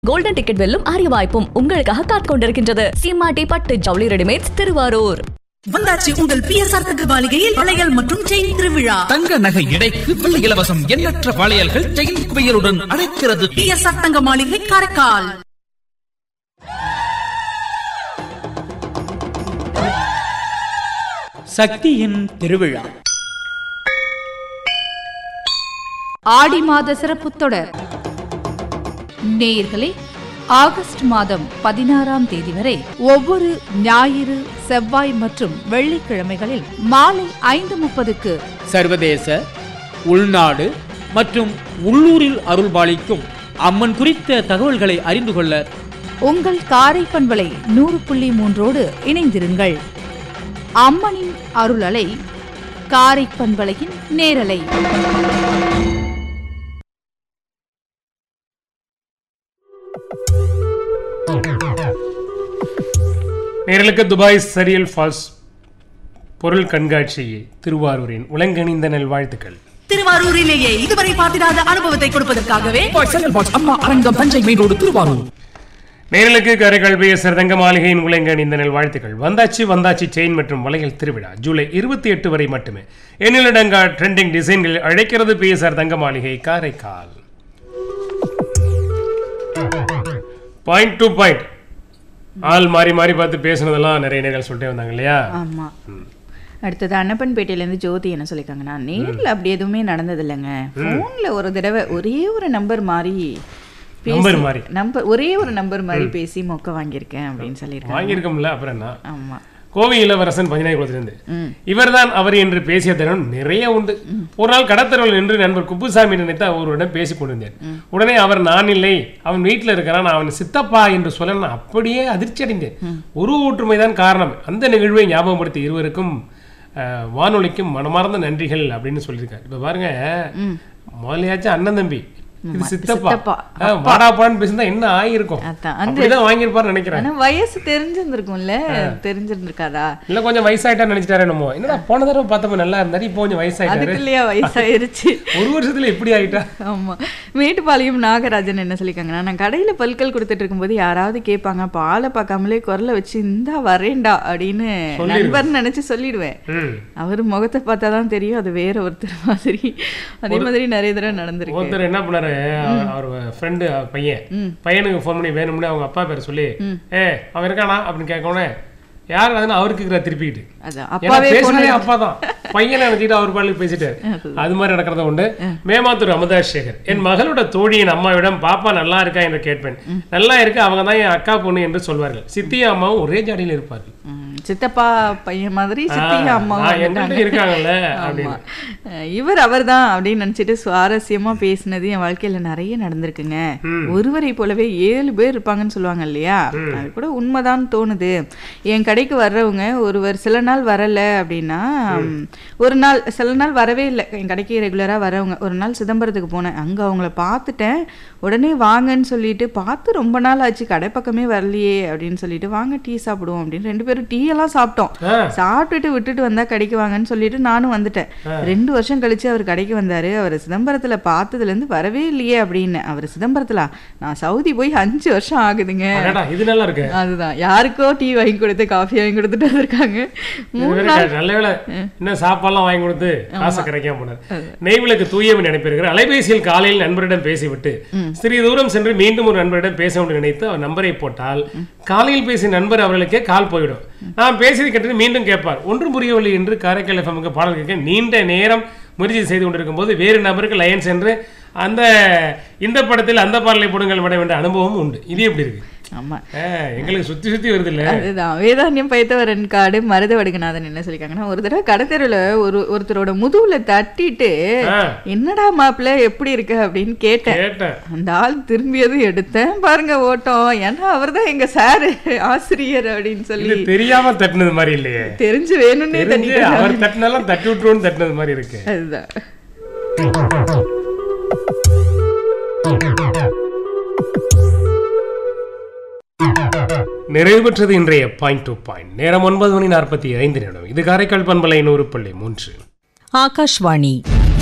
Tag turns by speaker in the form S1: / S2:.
S1: Golden ticket வெல்லும் அரிய வாய்ப்பும் உங்களுக்காக காத்துக் கொண்டிருக்கின்றது சீமாட்டி பட்டு ஜவுளி ரெடிமேட்ஸ் திருவாரூர்
S2: வந்தாச்சு உங்கள் பிஎஸ்ஆர் தகவலிகையில் வளையல் மற்றும் செயின் திருவிழா
S3: தங்க நகை எடைக்கு வெள்ளி இலவசம் எண்ணற்ற வளையல்கள் செயின் குவியலுடன் அழைக்கிறது
S2: பிஎஸ்ஆர் தங்க மாளிகை காரைக்கால்
S4: சக்தியின் திருவிழா
S5: ஆடி மாத சிறப்பு தொடர் நேயர்களே ஆகஸ்ட் மாதம் பதினாறாம் தேதி வரை ஒவ்வொரு ஞாயிறு செவ்வாய் மற்றும் வெள்ளிக்கிழமைகளில் மாலை ஐந்து முப்பதுக்கு
S4: சர்வதேச உள்நாடு மற்றும் உள்ளூரில் அருள்பாலிக்கும் அம்மன் குறித்த தகவல்களை அறிந்து கொள்ள
S5: உங்கள் காரை பண்பலை நூறு புள்ளி மூன்றோடு இணைந்திருங்கள் அம்மனின் அருளலை காரை பண்பலையின் நேரலை
S6: நேரலுக்கு துபாய் சரியல் ஃபால்ஸ் பொருள் கண்காட்சி திருவாரூரின் உலங்கணிந்த நல்வாழ்த்துக்கள்
S2: திருவாரூரிலேயே இதுவரை பார்த்திராத அனுபவத்தை கொடுப்பதற்காகவே
S3: அம்மா அரங்கம் தஞ்சை மெயின் ரோடு திருவாரூர்
S6: நேரலுக்கு கரைகள் பிஎஸ்ஆர் தங்க மாளிகையின் உலங்கணிந்த நல்வாழ்த்துக்கள் வந்தாச்சு வந்தாச்சு செயின் மற்றும் வளையல் திருவிழா ஜூலை இருபத்தி எட்டு வரை மட்டுமே எண்ணிலடங்கா ட்ரெண்டிங் டிசைன்களில் அழைக்கிறது பிஎஸ்ஆர் தங்க மாளிகை காரைக்கால் பாயிண்ட் டு பாயிண்ட் ஆள் மாறி மாறி பார்த்து பேசுனதெல்லாம் நிறைய நேரம் சொல்லிட்டே வந்தாங்க இல்லையா
S7: ஆமா அடுத்தது அன்னப்பன்பேட்டையிலேருந்து ஜோதி என்ன சொல்லியிருக்காங்கன்னா நேர்ல அப்படி எதுவுமே நடந்தது இல்லைங்க ஃபோன்ல ஒரு தடவை ஒரே ஒரு நம்பர் மாறி பேசி-
S6: நம்பர் மாறி.
S7: நம்பர் ஒரே ஒரு நம்பர் மாதிரி பேசி மொக்க வாங்கியிருக்கேன் அப்படின்னு சொல்லியிருக்காங்க
S6: வாங்கியிருக்கோம்ல அப்புறம் என்ன
S7: ஆமா
S6: கோவை இளவரசன் பஞ்சநாய குளத்திலிருந்து
S7: ம்.
S6: இவர்தான் அவர் என்று பேசிய திறன் நிறைய உண்டு ஒரு நாள் கடத்தரவில் நின்று நண்பர் குப்புசாமி நினைத்து அவருடன் பேசிக் கொண்டிருந்தேன் உடனே அவர் நான் இல்லை அவன் வீட்டில் இருக்கிறான் நான் அவன் சித்தப்பா என்று சொல்ல நான் அப்படியே அதிர்ச்சி அடைந்தேன் ஒரு ஒற்றுமைதான் காரணம் அந்த நிகழ்வை ஞாபகப்படுத்தி இருவருக்கும் அஹ், வானொலிக்கும் மனமார்ந்த நன்றிகள் அப்படின்னு சொல்லியிருக்காரு இப்ப பாருங்க முதலையாச்சும் அண்ணன் தம்பி இது சித்தப்பா
S7: சித்தப்பா.
S6: அஹ், வாடாப்பான்னு பேசினா என்ன ஆகியிருக்கும்
S7: அதான். அந்த-
S6: அப்படிதான் வாங்கியிருப்பான்னு நினைக்கிறேன்
S7: ஆனா வயசு தெரிஞ்சிருந்திருக்கும்ல தெரிஞ்சிருந்திருக்காதா
S6: இல்ல கொஞ்சம் வயசாயிட்டா நினைச்சிட்டாரு என்னமோ என்னடா போன தடவை பார்த்தப்ப நல்லா இருந்தாரு இப்போ கொஞ்சம் வயசாயிட்டாரு
S7: அதுக்கு இல்லையா வயசாயிருச்சு
S6: ஒரு வருஷத்துல எப்படி ஆயிட்டா
S7: ஆமா மேட்டுப்பாளையம் நாகராஜன் என்ன சொல்லியிருக்காங்கன்னா நான் கடையில பல்கள் கொடுத்துட்டு இருக்கும்போது யாராவது கேட்பாங்க பாலை பார்க்காமலே குரலை வச்சு இந்தா வரேன்டா அப்படின்னு நண்பர் நினைச்சு சொல்லிடுவேன்
S6: ம்.
S7: அவர் முகத்தை பார்த்தா தான் தெரியும் அது வேற ஒருத்தர் மாதிரி அதே மாதிரி நிறைய தடவை நடந்திருக்கு
S6: ஒருத்தர் என்ன பண்ணாரு அவர் ஃப்ரெண்டு பையன் பையனுக்கு ஃபோன் பண்ணி வேணும்னு அவங்க அப்பா பேரை சொல்லி ஏ அவன் இருக்கானா அப்படின்னு கேட்கவுடனே யார் அதுன்னு அவருக்கு இருக்கிற திருப்பிக்கிட்டு
S7: அதான்
S6: ஏன்னா
S7: அப்பாவே
S6: பேசினதே
S7: phone
S6: அப்பா தான் பையனை நினைச்சிட்டு அவர் பாட்டுக்கு பேசிட்டு அது மாதிரி நடக்கிறத உண்டு மேமாத்தூர் அமுதாஷ் சேகர் என் மகளோட தோழியின் அம்மாவிடம் பாப்பா நல்லா இருக்கா என்று கேட்பேன் நல்லா இருக்கு அவங்க தான் என் அக்கா பொண்ணு என்று சொல்வார்கள் சித்தியும் அம்மாவும் ஒரே ஜாடியில் இருப்பார்கள்
S7: ம், சித்தப்பா பையன் மாதிரி சித்தியும்
S6: ஆ,
S7: அம்மாவும்
S6: ஆ, என்கிட்ட
S7: வந்துட்டாங்க.
S6: இருக்காங்கல்ல
S7: ஆமா.
S6: அப்படின்னு
S7: அஹ் இவர் அவர்தான் அப்படின்னு நினைச்சிட்டு சுவாரஸ்யமா பேசினது என் வாழ்க்கையில நிறைய நடந்திருக்குங்க ஒருவரை போலவே ஏழு பேர் இருப்பாங்கன்னு சொல்லுவாங்க இல்லையா அது கூட உண்மைதான் தோணுது என் கடைக்கு வர்றவங்க ஒருவர் சில நாள் வரல அப்படின்னா ம், ஒரு நாள் சில நாள் வரவே இல்லை என் கடைக்கு ரெகுலரா வரவங்க ஒரு நாள் சிதம்பரத்துக்கு போனேன் அங்க அவங்கள பார்த்துட்டேன் உடனே வாங்கன்னு சொல்லிட்டு பார்த்து ரொம்ப நாள் ஆச்சு கடை பக்கமே வரலையே அப்படின்னு சொல்லிட்டு வாங்க டீ சாப்பிடுவோம் அப்படின்னு ரெண்டு பேரும் டீ எல்லாம் சாப்பிட்டோம்
S6: ஆ.
S7: சாப்பிட்டுட்டு விட்டுட்டு வந்தா கடைக்கு வாங்கன்னு சொல்லிட்டு நானும் வந்துட்டேன் ரெண்டு வருஷம் கழிச்சு அவர் கடைக்கு வந்தாரு அவர் சிதம்பரத்துல பார்த்ததுல இருந்து வரவே இல்லையே அப்படின்னு அவர் சிதம்பரத்துல நான் சவுதி போய் அஞ்சு வருஷம் ஆகுதுங்க
S6: அடடா, இது நல்லா இருக்கு
S7: அதுதான் யாருக்கோ டீ வாங்கி கொடுத்து காஃபி வாங்கி கொடுத்துட்டு வந்திருக்காங்க
S6: இது
S7: மூணு
S6: வேற
S7: நாள்
S6: க- நல்ல வேளை இன்னும் சாப்பாடுலாம் வாங்கி கொடுத்து காசை கிடைக்காம போனார் நெய்விளக்கு தூயவன் நினைப்பிருக்கிற அலைபேசியில் காலையில் நண்பரிடம் பேசிவிட்டு சிறிது தூரம் சென்று மீண்டும் ஒரு நண்பரிடம் பேச வேண்டும் நினைத்து அவர் நம்பரை போட்டால் காலையில் பேசிய நண்பர் அவர்களுக்கே கால் போய்விடும் நான் பேசியது கேட்டது மீண்டும் கேட்பார் ஒன்றும் புரியவில்லை என்று காரைக்கால் எஃப்எம்க்கு பாடல் கேட்க நீண்ட நேரம் முயற்சி செய்து கொண்டிருக்கும் போது வேறு நபருக்கு லைன் சென்று அந்த இந்த படத்தில் அந்த பாடலை போடுங்கள் விட வேண்டிய அனுபவம் உண்டு இது எப்படி இருக்கு
S7: ஆமா
S6: ஆ, எங்களுக்கு சுத்தி சுத்தி வருது இல்ல
S7: அதுதான் வேதாந்தியம் பைத்தவரன் காடு மருத வடுகநாதன் என்ன சொல்லியிருக்காங்கன்னா ஒரு தடவை கடத்தெருவுல ஒரு ஒருத்தரோட முதுகுல தட்டிட்டு
S6: ஆ.
S7: என்னடா மாப்பிள்ள எப்படி இருக்க அப்படின்னு கேட்டேன்
S6: கேட்டேன்
S7: அந்த ஆள் திரும்பியதும் எடுத்தேன் பாருங்க ஓட்டம் ஏன்னா அவர்தான் எங்க சாரு ஆசிரியர் அப்படின்னு
S6: இது
S7: சொல்லி
S6: தெரியாம தட்டுனது மாதிரி இல்லையே
S7: தெரிஞ்சு வேணும்னே
S6: தெரிஞ்சு
S7: தட்டிட்டாரு.
S6: அவர் தட்டினாலும் தட்டி விட்டுருவோன்னு தட்டினது மாதிரி இருக்கு
S7: அதுதான்
S6: நிறைவு பெற்றது இன்றைய பாயிண்ட் டு பாயிண்ட் நேரம் ஒன்பது மணி நாற்பத்தி ஐந்து நிமிடம் இது காரைக்கால் பண்பலை நூறு புள்ளி மூன்று
S8: ஆகாஷ்வாணி